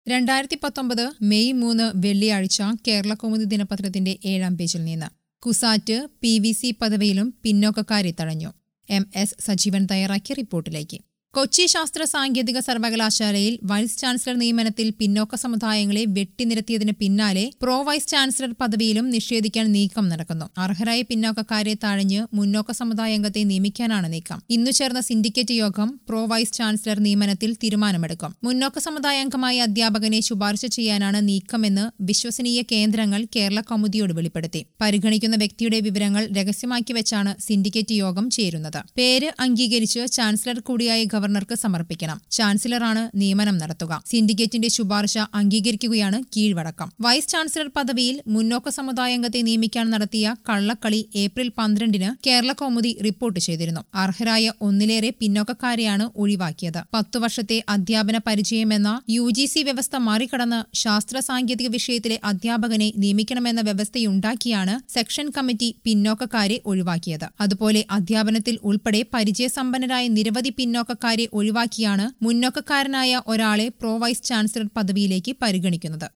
രണ്ടായിരത്തി പത്തൊമ്പത് മെയ് മൂന്ന് വെള്ളിയാഴ്ച കേരള കൗമുദി ദിനപത്രത്തിന്റെ ഏഴാം പേജിൽ നിന്ന് കുസാറ്റ് പി വി സി പദവിയിലും പിന്നോക്കക്കാരെ തഴഞ്ഞു എം എസ് സജീവൻ തയ്യാറാക്കിയ റിപ്പോർട്ടിലേക്ക് കൊച്ചി ശാസ്ത്ര സാങ്കേതിക സർവകലാശാലയിൽ വൈസ് ചാൻസലർ നിയമനത്തിൽ പിന്നോക്ക സമുദായങ്ങളെ വെട്ടിനിരത്തിയതിന് പിന്നാലെ പ്രോ വൈസ് ചാൻസലർ പദവിയിലും നിഷേധിക്കാൻ നീക്കം നടക്കുന്നു അർഹരായ പിന്നോക്കക്കാരെ തഴഞ്ഞ് മുന്നോക്ക സമുദായ അംഗത്തെ നിയമിക്കാനാണ് നീക്കം ഇന്നു ചേർന്ന സിൻഡിക്കേറ്റ് യോഗം പ്രോ വൈസ് ചാൻസലർ നിയമനത്തിൽ തീരുമാനമെടുക്കും മുന്നോക്ക സമുദായ അംഗമായ അധ്യാപകനെ ശുപാർശ ചെയ്യാനാണ് നീക്കമെന്ന് വിശ്വസനീയ കേന്ദ്രങ്ങൾ കേരള കൗമുദിയോട് വെളിപ്പെടുത്തി പരിഗണിക്കുന്ന വ്യക്തിയുടെ വിവരങ്ങൾ രഹസ്യമാക്കി വെച്ചാണ് സിൻഡിക്കേറ്റ് യോഗം ചേരുന്നത് പേര് അംഗീകരിച്ച് ചാൻസലർ കൂടിയായ ഗവർണർക്ക് സമർപ്പിക്കണം ചാൻസലറാണ് നിയമനം നടത്തുക സിൻഡിക്കേറ്റിന്റെ ശുപാർശ അംഗീകരിക്കുകയാണ് കീഴ്വഴക്കം വൈസ് ചാൻസലർ പദവിയിൽ മുന്നോക്ക സമുദായാംഗത്തെ നിയമിക്കാൻ നടത്തിയ കള്ളക്കളി ഏപ്രിൽ പന്ത്രണ്ടിന് കേരള കൗമുദി റിപ്പോർട്ട് ചെയ്തിരുന്നു അർഹരായ ഒന്നിലേറെ പിന്നോക്കക്കാരെയാണ് ഒഴിവാക്കിയത് പത്തു വർഷത്തെ അധ്യാപന പരിചയമെന്ന യു ജി സി വ്യവസ്ഥ മറികടന്ന് ശാസ്ത്ര സാങ്കേതിക വിഷയത്തിലെ അധ്യാപകനെ നിയമിക്കണമെന്ന വ്യവസ്ഥയുണ്ടാക്കിയാണ് സെക്ഷൻ കമ്മിറ്റി പിന്നോക്കക്കാരെ ഒഴിവാക്കിയത് അതുപോലെ അധ്യാപനത്തിൽ ഉൾപ്പെടെ പരിചയസമ്പന്നരായ നിരവധി പിന്നോക്കക്കാരെ ഒഴിവാക്കിയാണ് മുന്നോക്കക്കാരനായ ഒരാളെ പ്രോ വൈസ് ചാൻസലർ പദവിയിലേക്ക് പരിഗണിക്കുന്നത്